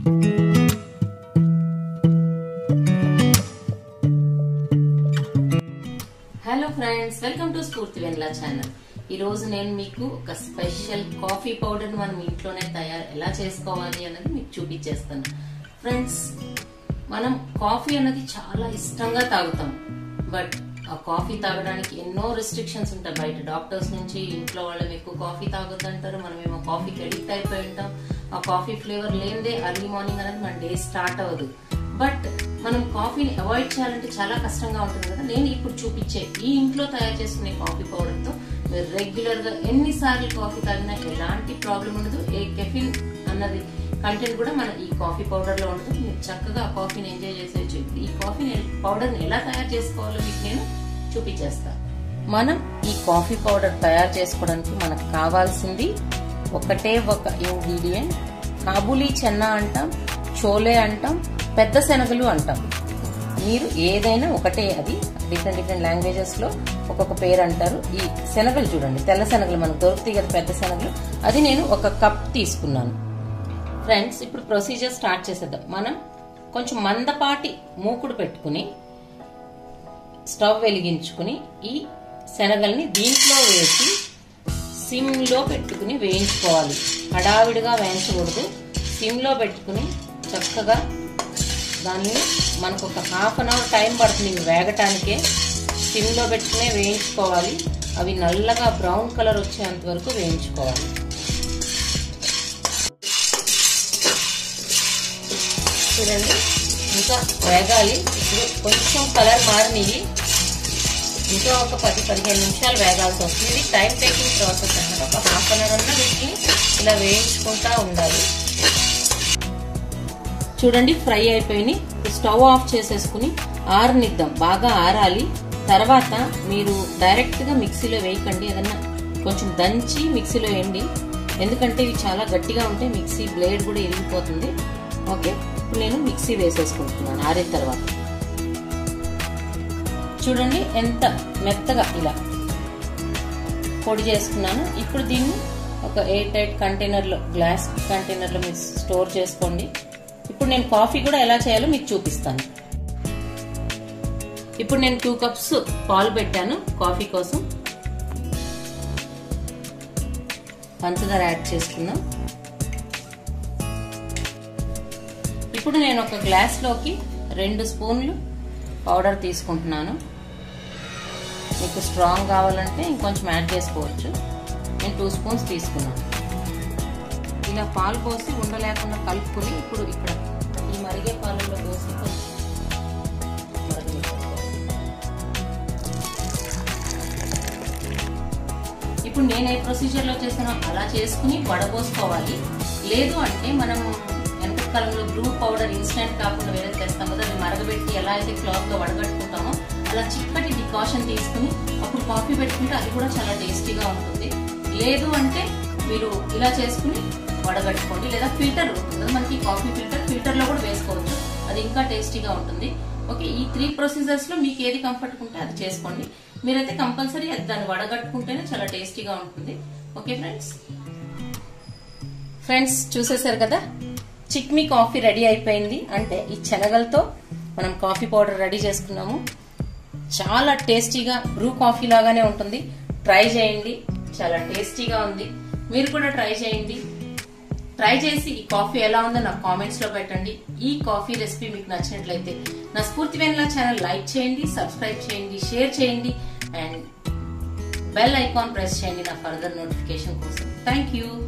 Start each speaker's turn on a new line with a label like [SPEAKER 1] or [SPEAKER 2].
[SPEAKER 1] hello friends welcome to స్ఫూర్తి Vennela channel ఈ రోజు నేను మీకు ఒక స్పెషల్ కాఫీ పౌడర్ మనం ఇంట్లోనే తయారు ఎలా చేసుకోవాలి అన్నది మీకు చూపించేస్తాను ఫ్రెండ్స్ మనం కాఫీ అన్నది చాలా ఇష్టంగా తాగుతాం బట్ ఆ కాఫీ తాగడానికి ఎన్నో రెస్ట్రిక్షన్స్ ఉంటాయి బయట డాక్టర్స్ నుంచి ఇంట్లో వాళ్ళం ఎక్కువ కాఫీ తాగొద్దంటారు మనం ఏమో కాఫీకి అడిక్ట్ అయిపోయి ఉంటాం ఆ కాఫీ ఫ్లేవర్ లేనిదే అర్లీ మార్నింగ్ అనేది మన డే స్టార్ట్ అవ్వదు బట్ మనం కాఫీని అవాయిడ్ చేయాలంటే చాలా కష్టంగా ఉంటుంది కదా నేను ఇప్పుడు చూపించే ఈ ఇంట్లో తయారు చేసుకునే కాఫీ పౌడర్ తో మీరు రెగ్యులర్ గా ఎన్నిసార్లు కాఫీ తాగినా ఎలాంటి ప్రాబ్లం ఉండదు ఏ కెఫిన్ అన్నది కంటెంట్ కూడా మన ఈ కాఫీ పౌడర్ లో ఉంటుంది మీరు చక్కగా ఆ కాఫీని ఎంజాయ్ చేసేయచ్చు ఈ కాఫీ పౌడర్ ని ఎలా తయారు చేసుకోవాలో మీకు నేను చూపించేస్తాను మనం ఈ కాఫీ పౌడర్ తయారు చేసుకోవడానికి మనకు కావాల్సింది ఒకటే ఒక ఇంగ్రీడియంట్ కాబూలీ చెన్నా అంటాం చోలే అంటాం పెద్ద శనగలు అంటాం మీరు ఏదైనా ఒకటే అది డిఫరెంట్ డిఫరెంట్ లాంగ్వేజెస్ లో ఒక్కొక్క పేరు అంటారు ఈ శనగలు చూడండి తెల్ల శనగలు మనకు దొరుకుతాయి కదా పెద్ద శనగలు అది నేను ఒక కప్ తీసుకున్నాను ఫ్రెండ్స్ ఇప్పుడు ప్రొసీజర్ స్టార్ట్ చేసేద్దాం మనం కొంచెం మందపాటి మూకుడు పెట్టుకుని స్టవ్ వెలిగించుకుని ఈ శనగల్ని దీంట్లో వేసి సిమ్లో పెట్టుకుని వేయించుకోవాలి హడావిడిగా వేయించకూడదు సిమ్లో పెట్టుకుని చక్కగా దాన్ని మనకు ఒక హాఫ్ అన్ అవర్ టైం పడుతుంది ఇవి వేగటానికే సిమ్లో పెట్టుకునే వేయించుకోవాలి అవి నల్లగా బ్రౌన్ కలర్ వచ్చేంత వరకు వేయించుకోవాలి చూడండి ఇంకా వేగాలి ఇప్పుడు కొంచెం కలర్ మారినవి ఇంకా ఒక పది పదిహేను నిమిషాలు వేగాల్సి వస్తుంది ఇది టైం టేకింగ్ ప్రాసెస్ అన్నమాట ఒక హాఫ్ అన్ అవర్ అన్న వీటిని ఇలా వేయించుకుంటా ఉండాలి చూడండి ఫ్రై అయిపోయి స్టవ్ ఆఫ్ చేసేసుకుని ఆరనిద్దాం బాగా ఆరాలి తర్వాత మీరు డైరెక్ట్గా మిక్సీలో వేయకండి ఏదన్నా కొంచెం దంచి మిక్సీలో వేయండి ఎందుకంటే ఇవి చాలా గట్టిగా ఉంటే మిక్సీ బ్లేడ్ కూడా ఇరిగిపోతుంది ఓకే ఇప్పుడు నేను మిక్సీ వేసేసుకుంటున్నాను ఆరిన తర్వాత చూడండి ఎంత మెత్తగా ఇలా పొడి చేసుకున్నాను ఇప్పుడు దీన్ని ఒక ఎయిర్ టైట్ కంటైనర్లో గ్లాస్ కంటైనర్లో మీరు స్టోర్ చేసుకోండి ఇప్పుడు నేను కాఫీ కూడా ఎలా చేయాలో మీకు చూపిస్తాను ఇప్పుడు నేను టూ కప్స్ పాలు పెట్టాను కాఫీ కోసం పంచదార యాడ్ చేసుకుందాం ఇప్పుడు నేను ఒక గ్లాస్లోకి రెండు స్పూన్లు పౌడర్ తీసుకుంటున్నాను మీకు స్ట్రాంగ్ కావాలంటే ఇంకొంచెం యాడ్ చేసుకోవచ్చు నేను టూ స్పూన్స్ తీసుకున్నాను ఇలా పాలు పోసి ఉండలేకుండా కలుపుకుని ఇప్పుడు ఇక్కడ ఈ మరిగే పాలలో పోసి కొంచెం ఇప్పుడు నేను ఏ ప్రొసీజర్లో చేసానో అలా చేసుకుని వడపోసుకోవాలి లేదు అంటే మనం వెనక కాలంలో బ్రూ పౌడర్ ఇన్స్టెంట్ కాకుండా వేరే తెస్తాం కదా అది మరగబెట్టి ఎలా అయితే క్లాత్లో వడగట్టుకుంటామో అలా చిక్కటి డికాషన్ తీసుకుని అప్పుడు కాఫీ పెట్టుకుంటే అది కూడా చాలా టేస్టీగా ఉంటుంది లేదు అంటే మీరు ఇలా చేసుకుని వడగట్టుకోండి లేదా ఫిల్టర్ ఉంటుంది మనకి కాఫీ ఫిల్టర్ ఫిల్టర్లో కూడా వేసుకోవచ్చు అది ఇంకా టేస్టీగా ఉంటుంది ఓకే ఈ త్రీ ప్రొసీజర్స్ లో మీకు ఏది కంఫర్ట్ ఉంటే అది చేసుకోండి మీరైతే కంపల్సరీ దాన్ని వడగట్టుకుంటేనే చాలా టేస్టీగా ఉంటుంది ఓకే ఫ్రెండ్స్ ఫ్రెండ్స్ చూసేశారు కదా చిక్మీ కాఫీ రెడీ అయిపోయింది అంటే ఈ శనగలతో మనం కాఫీ పౌడర్ రెడీ చేసుకున్నాము చాలా టేస్టీగా బ్రూ కాఫీ లాగానే ఉంటుంది ట్రై చేయండి చాలా టేస్టీగా ఉంది మీరు కూడా ట్రై చేయండి ట్రై చేసి ఈ కాఫీ ఎలా ఉందో నాకు కామెంట్స్ లో పెట్టండి ఈ కాఫీ రెసిపీ మీకు నచ్చినట్లయితే నా స్ఫూర్తి వెన్లా ఛానల్ లైక్ చేయండి సబ్స్క్రైబ్ చేయండి షేర్ చేయండి అండ్ బెల్ ఐకాన్ ప్రెస్ చేయండి నా ఫర్దర్ నోటిఫికేషన్ కోసం థ్యాంక్ యూ